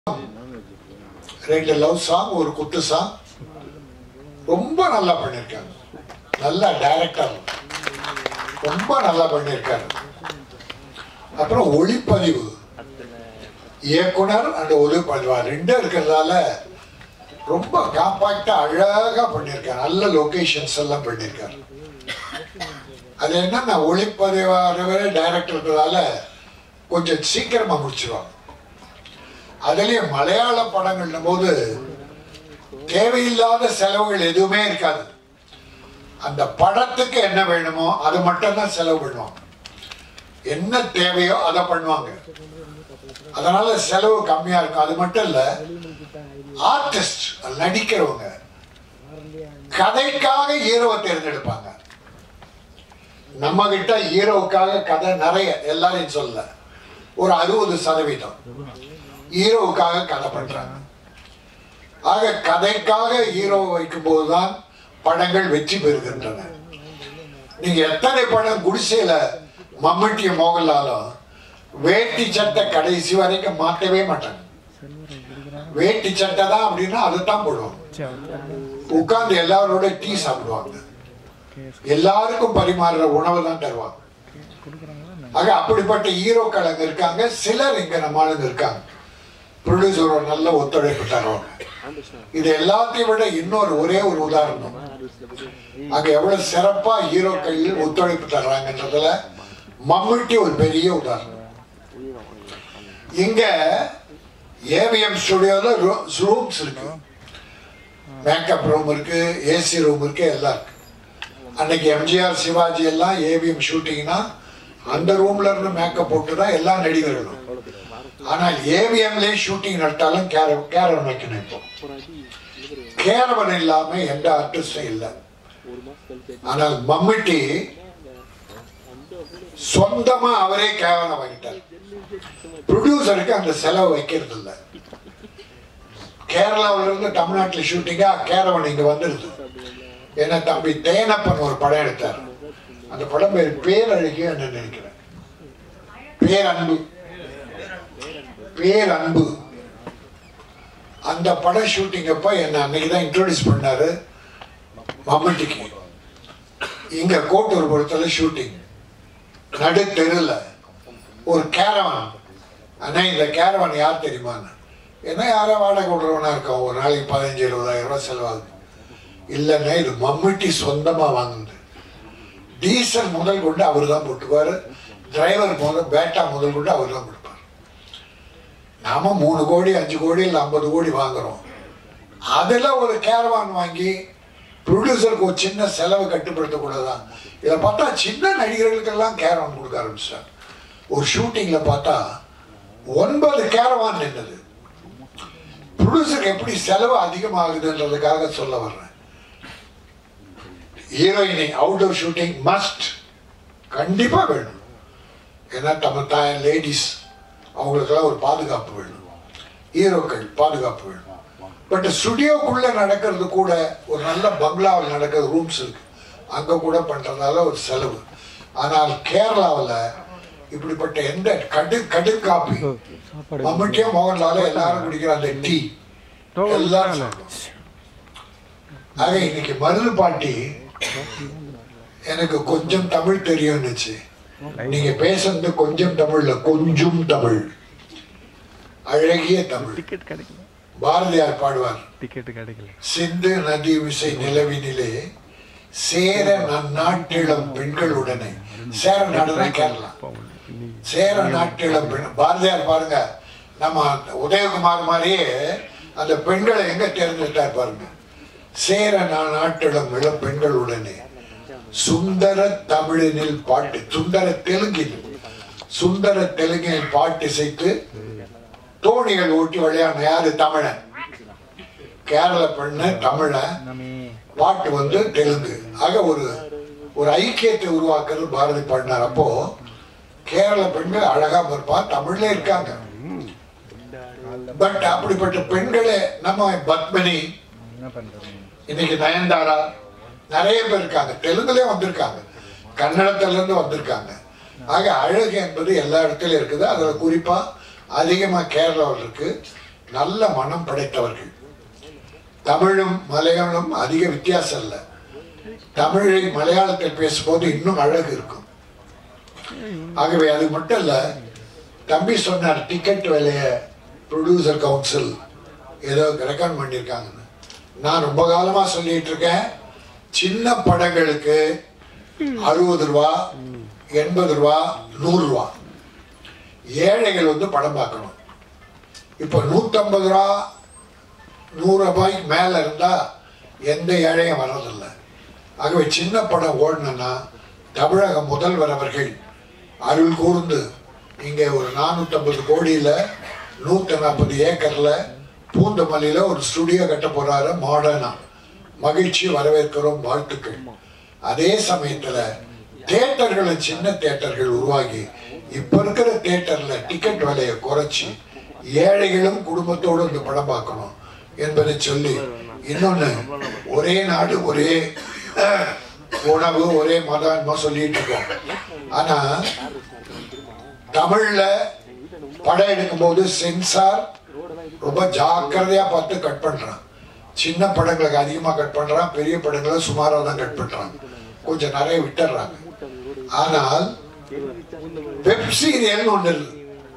ரெண்டு love song ஒரு குத்து சாங் ரொம்ப நல்லா பண்ணியிருக்காங்க நல்ல டைரக்டர் ரொம்ப நல்லா பண்ணியிருக்காரு அப்புறம் ஒளிப்பதிவு இயக்குனர் அண்ட் ஒளிப்பதிவா ரெண்டும் இருக்கிறதால ரொம்ப காம்பாக்டா அழகா பண்ணியிருக்காரு நல்ல லொகேஷன்ஸ் எல்லாம் பண்ணியிருக்காரு அது என்னன்னா ஒளிப்பதிவாகவே டைரக்டர் இருக்கிறதால கொஞ்சம் சீக்கிரமா முடிச்சிருவாங்க அதுலயும் மலையாள படங்கள்னும் போது தேவையில்லாத செலவுகள் எதுவுமே இருக்காது அந்த படத்துக்கு என்ன வேணுமோ அது மட்டும்தான் செலவு பண்ணுவாங்க என்ன தேவையோ அதை பண்ணுவாங்க அதனால செலவு கம்மியா இருக்கும் அது மட்டும் இல்ல ஆர்டிஸ்ட் நடிக்கிறவங்க கதைக்காக ஹீரோவை தேர்ந்தெடுப்பாங்க நம்ம கிட்ட ஹீரோவுக்காக கதை நிறைய எல்லாரையும் சொல்ல ஒரு அறுபது சதவீதம் ஹீரோவுக்காக கதை பண்றாங்க ஆக கதைக்காக ஹீரோ வைக்கும் போதுதான் படங்கள் வெற்றி பெறுகின்றன நீங்க எத்தனை படம் குடிசையில மம்முட்டிய மோகன்லாலும் வேட்டி சட்டை கடைசி வரைக்கும் மாற்றவே மாட்டாங்க வேட்டி சட்டை தான் அப்படின்னா அதைத்தான் போடுவாங்க உட்கார்ந்து எல்லாரோட டீ சாப்பிடுவாங்க எல்லாருக்கும் பரிமாறுற உணவு தான் தருவாங்க ஆக அப்படிப்பட்ட ஹீரோக்கள் அங்க இருக்காங்க சிலர் இங்க நம்ம ஆளுங்க இருக்காங்க ப்ரொடியூசர் ஒரு நல்ல ஒத்துழைப்பு தருவாங்க இது எல்லாத்தையும் விட இன்னொரு ஒரே ஒரு உதாரணம் அங்க எவ்வளவு சிறப்பா ஹீரோக்கள் ஒத்துழைப்பு தர்றாங்கன்றதுல மம்முட்டி ஒரு பெரிய உதாரணம் இங்க ஏவிஎம் ஸ்டுடியோல ரூம்ஸ் இருக்கு மேக்கப் ரூம் இருக்கு ஏசி ரூம் இருக்கு எல்லாம் இருக்கு அன்னைக்கு எம்ஜிஆர் சிவாஜி எல்லாம் ஏவிஎம் ஷூட்டிங்னா அந்த ரூம்ல இருந்து மேக்கப் போட்டு தான் எல்லா நடிகர்களும் ஆனால் ஏவிஎம்லேயே ஷூட்டிங் நட்டாலும் கேர கேரவன் வைக்கணும் இப்போ கேரவன் இல்லாம எந்த ஆர்டிஸ்டும் இல்லை ஆனால் மம்முட்டி சொந்தமா அவரே கேவலம் வாங்கிட்டார் ப்ரொடியூசருக்கு அந்த செலவு வைக்கிறது இல்லை கேரளாவில இருந்து தமிழ்நாட்டில் ஷூட்டிங்கா கேரவன் இங்க வந்துருது ஏன்னா தம்பி தேனப்பன் ஒரு படம் எடுத்தார் அந்த படம் பேர் பேரழகி என்று நினைக்கிறேன் பேரன்பு பேரன்பு அந்த படம் ஷூட்டிங் அப்ப என்ன அன்னைக்கு தான் இன்ட்ரோடியூஸ் பண்ணாரு மம்மட்டிக்கு இங்க கோட்டூர்புரத்துல ஷூட்டிங் நடு தெருல ஒரு கேரவன் அண்ணா இந்த கேரவன் யார் தெரியுமான்னு என்ன யாரோ வாடகை விடுறவனா இருக்கான் ஒரு நாளைக்கு பதினஞ்சு இருபதாயிரம் ரூபாய் செலவாகுது இல்லைன்னா இது மம்முட்டி சொந்தமா வாங்குது டீசல் முதல் கொண்டு அவர் தான் போட்டுக்குவாரு டிரைவர் முதல் பேட்டா முதல் கொண்டு அவர் தான் கொடுப்பார் நாம மூணு கோடி அஞ்சு கோடி இல்லை ஐம்பது கோடி வாங்குறோம் அதில் ஒரு கேரவான் வாங்கி ப்ரொடியூசருக்கு ஒரு சின்ன செலவு கட்டுப்படுத்தக்கூடாதான் இதை பார்த்தா சின்ன நடிகர்களுக்கெல்லாம் கேரவான் கொடுக்க ஆரம்பிச்சார் ஒரு ஷூட்டிங்கில் பார்த்தா ஒன்பது கேரவான் நின்னது ப்ரொடியூசருக்கு எப்படி செலவு அதிகமாகுதுன்றதுக்காக சொல்ல வர்றேன் ஹீரோயினி அவுட்டோர் ஷூட்டிங் மஸ்ட் கண்டிப்பாக வேணும் ஏன்னா நம்ம தாய் லேடிஸ் அவங்களுக்கெல்லாம் ஒரு பாதுகாப்பு வேணும் ஹீரோக்கள் பாதுகாப்பு வேணும் பட் ஸ்டுடியோக்குள்ளே நடக்கிறது கூட ஒரு நல்ல பங்களாவில் நடக்கிற ரூம்ஸ் இருக்கு அங்கே கூட பண்ணுறதால ஒரு செலவு ஆனால் கேரளாவில் இப்படிப்பட்ட எந்த கடு கடு காப்பி மம்முட்டியா மோகன்லால எல்லாரும் குடிக்கிற அந்த டீ எல்லாரும் சாப்பிடுவோம். ஆக இன்னைக்கு மருது பாட்டி எனக்கு கொஞ்சம் தமிழ் தெரியும்னுச்சு நீங்க பேசுறது கொஞ்சம் தமிழ்ல கொஞ்சம் தமிழ் அழகிய தமிழ் டிக்கெட் கிடைக்கல பாரதியார் பாடுவார் டிக்கெட் கிடைக்கல சிந்து நதி விசை நிலவினிலே சேர நன்னாட்டிளம் பெண்களுடனே சேர நாடுனா கேரளா சேர நாட்டிளம் பெண் பாரதியார் பாருங்க நம்ம உதயகுமார் மாதிரியே அந்த பெண்களை எங்க தேர்ந்தெடுத்தார் பாருங்க சேர நா- நாட்டிளம் இளம் பெண்களுடனே சுந்தர தமிழினில் பாட்டு சுந்தர தெலுங்கில் சுந்தர தெலுங்கில் பாட்டு இசைத்து தோணிகள் ஓட்டி விளையாடின யாரு தமிழன் கேரள பெண்ணு தமிழன் பாட்டு வந்து தெலுங்கு ஆக ஒரு ஒரு ஐக்கியத்தை உருவாக்குறது பாரதி பாடினார் அப்போ கேரள பெண்கள் அழகா இருப்பா தமிழ்ல இருக்காங்க பட் அப்படிப்பட்ட பெண்களே நம்ம பத்மினி இன்னைக்கு நயன்தாரா நிறைய பேர் இருக்காங்க தெலுங்குலயே வந்திருக்காங்க கன்னடத்துல இருந்து வந்திருக்காங்க ஆக அழகு என்பது எல்லா இடத்துலயும் இருக்குது அதுல குறிப்பா அதிகமா கேரளாவில் இருக்கு நல்ல மனம் படைத்தவர்கள் தமிழும் மலையாளம் அதிக வித்தியாசம் இல்லை தமிழை மலையாளத்தில் பேசும்போது இன்னும் அழகு இருக்கும் ஆகவே அது மட்டும் இல்ல தம்பி சொன்னார் டிக்கெட் விலைய ப்ரொடியூசர் கவுன்சில் ஏதோ ரெக்கார்ட் பண்ணியிருக்காங்கன்னு நான் ரொம்ப காலமா சொல்லிட்டு இருக்கேன் சின்ன படங்களுக்கு அறுபது ரூபா எண்பது ரூபா நூறு ரூபா ஏழைகள் வந்து படம் பார்க்கணும் இப்போ நூற்றம்பது ரூபா நூறு ரூபாய்க்கு மேலே இருந்தால் எந்த ஏழையும் வர்றதில்லை ஆகவே சின்ன படம் ஓடணும்னா தமிழக முதல்வர் அவர்கள் அருள் கூர்ந்து இங்கே ஒரு நானூற்றம்பது கோடியில் நூற்றி நாற்பது ஏக்கரில் பூந்தமல்லியில் ஒரு ஸ்டுடியோ கட்ட போகிறாரு மாடர்னா மகிழ்ச்சி வரவேற்கிறோம் வாழ்த்துக்கள் அதே சமயத்தில் தேட்டர்களை சின்ன தேட்டர்கள் உருவாகி இப்போ இருக்கிற தேட்டரில் டிக்கெட் விலையை குறைச்சி ஏழைகளும் குடும்பத்தோடு இந்த படம் பார்க்கணும் என்பதை சொல்லி இன்னொன்று ஒரே நாடு ஒரே அஹ், உணவு ஒரே மதம் சொல்லிட்டு இருக்கோம் ஆனா தமிழ்ல படம் எடுக்கும்போது சென்சார் ரொம்ப ஜாக்கிரதையா பார்த்து கட் பண்றான் சின்ன படங்களுக்கு அதிகமா கட் பண்றான் பெரிய படங்களை சுமாரா தான் கட் பண்றாங்க கொஞ்சம் நிறைய விட்டுறாங்க ஆனால் வெப் சீரியல்னு ஒண்ணு இருக்கு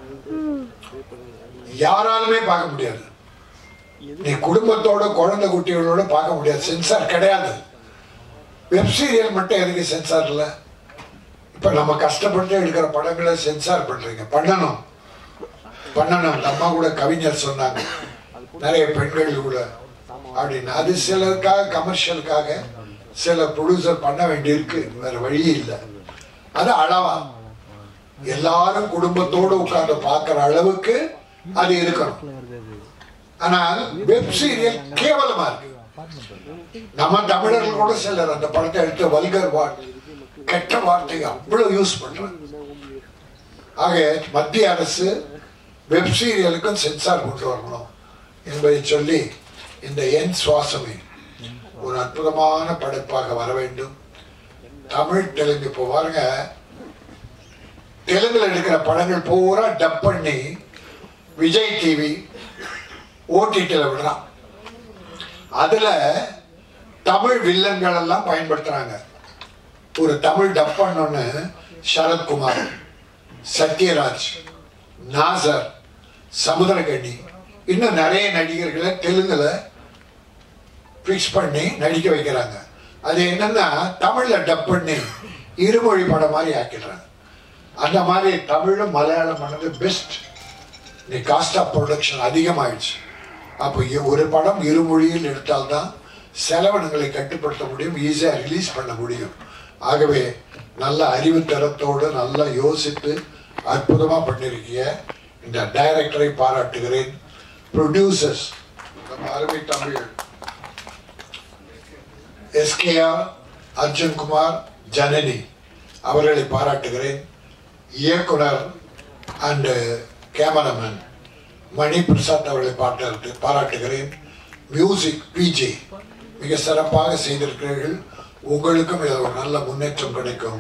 யாராலுமே பார்க்க முடியாது நீ குடும்பத்தோட குழந்தை குட்டிகளோட பார்க்க முடியாது சென்சார் கிடையாது வெப் சீரியல் மட்டும் எதுக்கு சென்சார் இல்லை இப்போ நம்ம கஷ்டப்பட்டு எடுக்கிற படங்களை சென்சார் பண்றீங்க பண்ணணும் பண்ணணும் அந்த அம்மா கூட கவிஞர் சொன்னாங்க நிறைய பெண்கள் கூட அப்படின்னு அது சிலருக்காக கமர்ஷியலுக்காக சில ப்ரொடியூசர் பண்ண வேண்டியிருக்கு வேற வழி இல்லை அது அளவா எல்லாரும் குடும்பத்தோடு உட்கார்ந்து பார்க்குற அளவுக்கு அது இருக்கணும் ஆனால் வெப் சீரியல் கேவலமா இருக்கு நம்ம தமிழர்கள் கூட சிலர் அந்த படத்தை எடுத்து வல்கர் வார்த்தை கெட்ட வார்த்தை அவ்வளவு யூஸ் பண்றாங்க ஆக மத்திய அரசு வெப் சீரியலுக்கும் சென்சார் கொண்டு வரணும் என்பதை சொல்லி இந்த என் சுவாசமே ஒரு அற்புதமான படைப்பாக வர வேண்டும் தமிழ் தெலுங்கு இப்போ பாருங்க தெலுங்குல எடுக்கிற படங்கள் பூரா டப் பண்ணி விஜய் டிவி ஓடிடியில் விடுறான் அதுல தமிழ் வில்லன்கள் எல்லாம் பயன்படுத்துறாங்க ஒரு தமிழ் டப் பண்ணோன்னு சரத்குமார் சத்யராஜ் நாசர் சமுத்திரகண்ணி இன்னும் நிறைய நடிகர்களை தெலுங்குல ஃபிக்ஸ் பண்ணி நடிக்க வைக்கிறாங்க அது என்னன்னா தமிழ்ல டப் பண்ணி இருமொழி படம் மாதிரி ஆக்கிடுறாங்க அந்த மாதிரி தமிழும் மலையாளம் பண்ணது பெஸ்ட் நீ காஸ்ட் ஆஃப் ப்ரொடக்ஷன் அதிகமாயிடுச்சு அப்போ இ- ஒரு படம் இருமொழியில் எடுத்தால்தான் செலவினங்களை கட்டுப்படுத்த முடியும் ஈஸியாக ரிலீஸ் பண்ண முடியும் ஆகவே நல்ல அறிவுத்தரத்தோடு நல்லா யோசித்து அற்புதமாக பண்ணியிருக்கீங்க இந்த டைரக்டரை பாராட்டுகிறேன் ப்ரொடியூசர்ஸ் நம்ம அருமை தமிழ் எஸ்கேஆர் அர்ஜுன்குமார் ஜனனி அவர்களை பாராட்டுகிறேன் இயக்குனர் அண்டு கேமராமேன் மணி பிரசாத் அவர்களை பாராட்டு பாராட்டுகிறேன் மியூசிக் பிஜே மிக சிறப்பாக செய்திருக்கிறீர்கள் உங்களுக்கும் இதில் ஒரு நல்ல முன்னேற்றம் கிடைக்கும்